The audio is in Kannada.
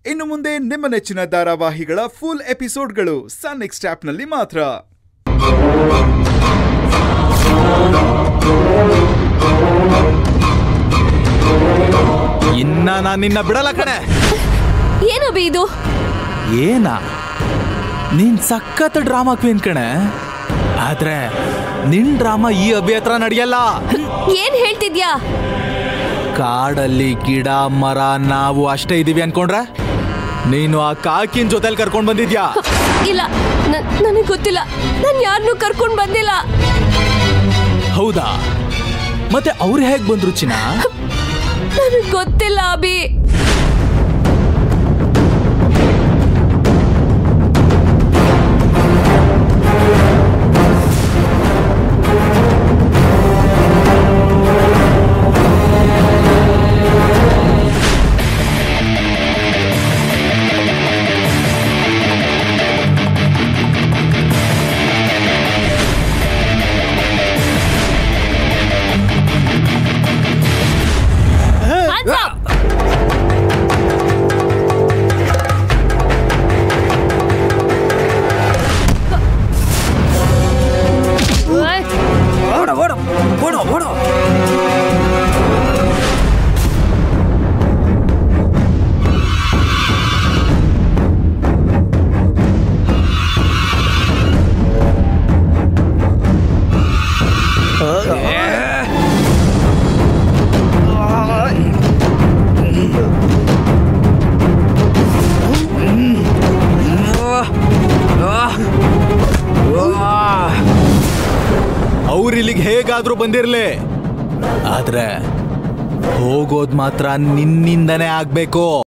ಇನ್ನು ಮುಂದೆ ನಿಮ್ಮ ನೆಚ್ಚಿನ ಧಾರಾವಾಹಿಗಳ ಫುಲ್ ಎಪಿಸೋಡ್ಗಳು ಸನ್ ನೆಕ್ಸ್ಟ್ ಆಪ್ನಲ್ಲಿ ಮಾತ್ರ ಇನ್ನ ನಾನು ನಿನ್ನ ಬಿಡಲ್ಲ ಕಣೆ ಏನು ಬಿ ಇದು ಏನ ನೀನ್ ಸಖತ್ ಡ್ರಾಮಾ ಕ್ವೀನ್ ಕಣೆ ಆದ್ರೆ ನಿನ್ ಡ್ರಾಮಾ ಈ ಅಭಿ ಹತ್ರ ನಡೆಯಲ್ಲ ಏನ್ ಹೇಳ್ತಿದ್ಯಾ ಕಾಡಲ್ಲಿ ಗಿಡ ಮರ ನಾವು ಅಷ್ಟೇ ಇದೀವಿ ಅನ್ಕೊಂಡ್ರೆ ನೀನು ಆ ಕಾಕಿನ ಜೊತೆಲಿ ಕರ್ಕೊಂಡ್ ಬಂದಿದ್ಯಾ ಇಲ್ಲ ನನಗೆ ಗೊತ್ತಿಲ್ಲ ನಾನು ಯಾರನ್ನೂ ಕರ್ಕೊಂಡು ಬಂದಿಲ್ಲ ಹೌದಾ ಮತ್ತೆ ಅವ್ರು ಹೇಗ್ ಬಂದ್ರು ಚಿನ್ನ ನನಗೆ ಗೊತ್ತಿಲ್ಲ ಅಭಿ Hands up! ಓಯ್, ಅವ್ರು ಇಲ್ಲಿಗೆ ಹೇಗಾದ್ರೂ ಬಂದಿರ್ಲಿ ಆದ್ರೆ ಹೋಗೋದ್ ಮಾತ್ರ ನಿನ್ನಿಂದನೇ ಆಗ್ಬೇಕು